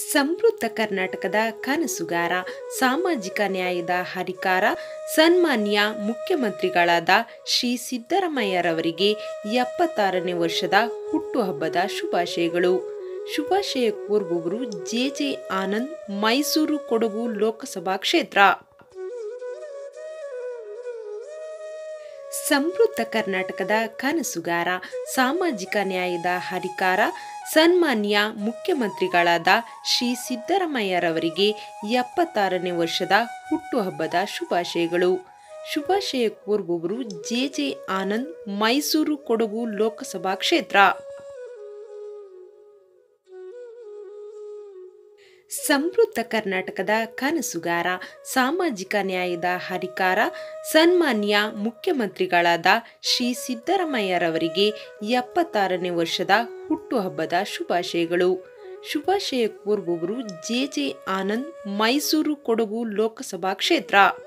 ಸಮೃದ್ಧ ಕರ್ನಾಟಕದ ಕನಸುಗಾರ ಸಾಮಾಜಿಕ ನ್ಯಾಯದ ಹರಿಕಾರ ಸನ್ಮಾನ್ಯ ಮುಖ್ಯಮಂತ್ರಿಗಳಾದ ಶ್ರೀ ಸಿದ್ದರಾಮಯ್ಯರವರಿಗೆ ಎಪ್ಪತ್ತಾರನೇ ವರ್ಷದ ಹುಟ್ಟುಹಬ್ಬದ ಶುಭಾಶಯಗಳು ಶುಭಾಶಯ ಕೋರುವವರು ಜೆ ಜೆ ಆನಂದ್ ಮೈಸೂರು ಕೊಡಗು ಲೋಕಸಭಾ ಕ್ಷೇತ್ರ ಸಮೃದ್ಧ ಕರ್ನಾಟಕದ ಕನಸುಗಾರ ಸಾಮಾಜಿಕ ನ್ಯಾಯದ ಹರಿಕಾರ ಸನ್ಮಾನ್ಯ ಮುಖ್ಯಮಂತ್ರಿಗಳಾದ ಶ್ರೀ ಸಿದ್ದರಾಮಯ್ಯರವರಿಗೆ ಎಪ್ಪತ್ತಾರನೇ ವರ್ಷದ ಹುಟ್ಟುಹಬ್ಬದ ಶುಭಾಶಯಗಳು ಶುಭಾಶಯ ಕೋರುವವರು ಜೆ ಜೆ ಆನಂದ್ ಮೈಸೂರು ಕೊಡಗು ಲೋಕಸಭಾ ಕ್ಷೇತ್ರ ಸಮೃದ್ಧ ಕರ್ನಾಟಕದ ಕನಸುಗಾರ ಸಾಮಾಜಿಕ ನ್ಯಾಯದ ಹರಿಕಾರ ಸನ್ಮಾನ್ಯ ಮುಖ್ಯಮಂತ್ರಿಗಳಾದ ಶ್ರೀ ಸಿದ್ದರಾಮಯ್ಯರವರಿಗೆ ಎಪ್ಪತ್ತಾರನೇ ವರ್ಷದ ಹುಟ್ಟುಹಬ್ಬದ ಶುಭಾಶಯಗಳು ಶುಭಾಶಯ ಕೋರುವವರು ಜೆ ಜೆ ಆನಂದ್ ಮೈಸೂರು ಕೊಡಗು ಲೋಕಸಭಾ ಕ್ಷೇತ್ರ